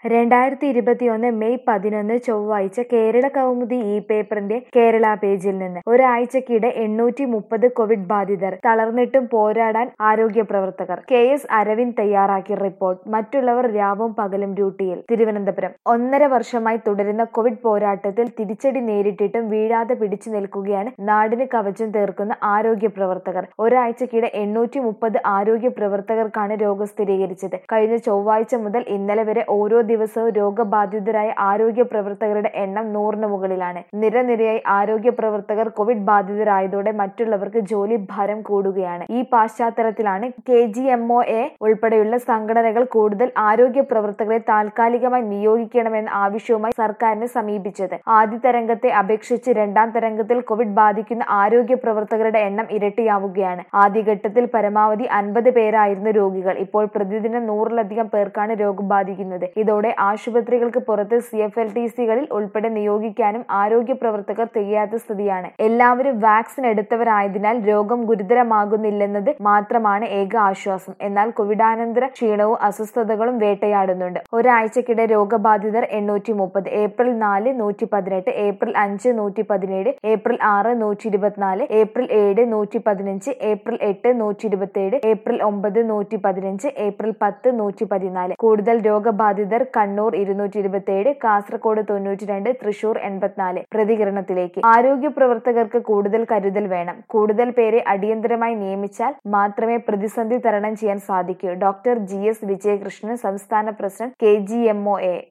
രണ്ടായിരത്തി ഇരുപത്തിയൊന്ന് മെയ് പതിനൊന്ന് ചൊവ്വാഴ്ച കേരള കൗമുദി ഇ പേപ്പറിന്റെ കേരള പേജിൽ നിന്ന് ഒരാഴ്ചക്കിടെ എണ്ണൂറ്റി മുപ്പത് കോവിഡ് ബാധിതർ തളർന്നിട്ടും പോരാടാൻ ആരോഗ്യ പ്രവർത്തകർ കെ എസ് അരവിന്ദ് തയ്യാറാക്കിയ റിപ്പോർട്ട് മറ്റുള്ളവർ രാവും പകലും ഡ്യൂട്ടിയിൽ തിരുവനന്തപുരം ഒന്നര വർഷമായി തുടരുന്ന കോവിഡ് പോരാട്ടത്തിൽ തിരിച്ചടി നേരിട്ടിട്ടും വീഴാതെ പിടിച്ചു നിൽക്കുകയാണ് നാടിന് കവചം തീർക്കുന്ന ആരോഗ്യ പ്രവർത്തകർ ഒരാഴ്ചക്കിടെ എണ്ണൂറ്റി മുപ്പത് ആരോഗ്യ പ്രവർത്തകർക്കാണ് രോഗം സ്ഥിരീകരിച്ചത് കഴിഞ്ഞ ചൊവ്വാഴ്ച മുതൽ ഇന്നലെ വരെ ഓരോ ദിവസവും രോഗബാധിതരായ ആരോഗ്യ പ്രവർത്തകരുടെ എണ്ണം നൂറിന് മുകളിലാണ് നിരനിരയായി ആരോഗ്യ പ്രവർത്തകർ കോവിഡ് ബാധിതരായതോടെ മറ്റുള്ളവർക്ക് ജോലി ഭാരം കൂടുകയാണ് ഈ പശ്ചാത്തലത്തിലാണ് K G M O A ഉൾപ്പെടെയുള്ള സംഘടനകൾ കൂടുതൽ ആരോഗ്യ പ്രവർത്തകരെ താൽക്കാലികമായി നിയോഗിക്കണമെന്ന ആവശ്യവുമായി സർക്കാരിനെ സമീപിച്ചത് ആദ്യ തരംഗത്തെ അപേക്ഷിച്ച് രണ്ടാം തരംഗത്തിൽ കോവിഡ് ബാധിക്കുന്ന ആരോഗ്യ പ്രവർത്തകരുടെ എണ്ണം ഇരട്ടിയാവുകയാണ് ആദ്യഘട്ടത്തിൽ പരമാവധി അൻപത് പേരായിരുന്നു രോഗികൾ ഇപ്പോൾ പ്രതിദിനം നൂറിലധികം പേർക്കാണ് രോഗം ബാധിക്കുന്നത് ഇതോടെ ആശുപത്രികൾക്ക് പുറത്ത് സി എഫ് എൽ ടി സികളിൽ ഉൾപ്പെടെ നിയോഗിക്കാനും ആരോഗ്യ പ്രവർത്തകർ തികയാത്ത സ്ഥിതിയാണ് എല്ലാവരും വാക്സിൻ എടുത്തവരായതിനാൽ രോഗം ഗുരുതരമാകുന്നില്ലെന്നത് മാത്രമാണ് ഏക ആശ്വാസം എന്നാൽ കോവിഡാനന്തര ക്ഷീണവും അസ്വസ്ഥതകളും വേട്ടയാടുന്നുണ്ട് ഒരാഴ്ചക്കിടെ രോഗബാധിതർ എണ്ണൂറ്റി മുപ്പത് ഏപ്രിൽ നാല് നൂറ്റി പതിനെട്ട് ഏപ്രിൽ അഞ്ച് നൂറ്റി പതിനേഴ് ഏപ്രിൽ ആറ് നൂറ്റി ഇരുപത്തിനാല് ഏപ്രിൽ ഏഴ് നൂറ്റി പതിനഞ്ച് ഏപ്രിൽ എട്ട് നൂറ്റി ഇരുപത്തിയേഴ് ഏപ്രിൽ ഒമ്പത് നൂറ്റി പതിനഞ്ച് ഏപ്രിൽ പത്ത് നൂറ്റി പതിനാല് കൂടുതൽ രോഗബാധിതർ കണ്ണൂർ ഇരുന്നൂറ്റി ഇരുപത്തിയേഴ് കാസർഗോഡ് തൊണ്ണൂറ്റി രണ്ട് തൃശൂർ എൺപത്തിനാല് പ്രതികരണത്തിലേക്ക് ആരോഗ്യ പ്രവർത്തകർക്ക് കൂടുതൽ കരുതൽ വേണം കൂടുതൽ പേരെ അടിയന്തരമായി നിയമിച്ചാൽ മാത്രമേ പ്രതിസന്ധി തരണം ചെയ്യാൻ സാധിക്കൂ ഡോക്ടർ ജി എസ് വിജയകൃഷ്ണൻ സംസ്ഥാന president K G M O A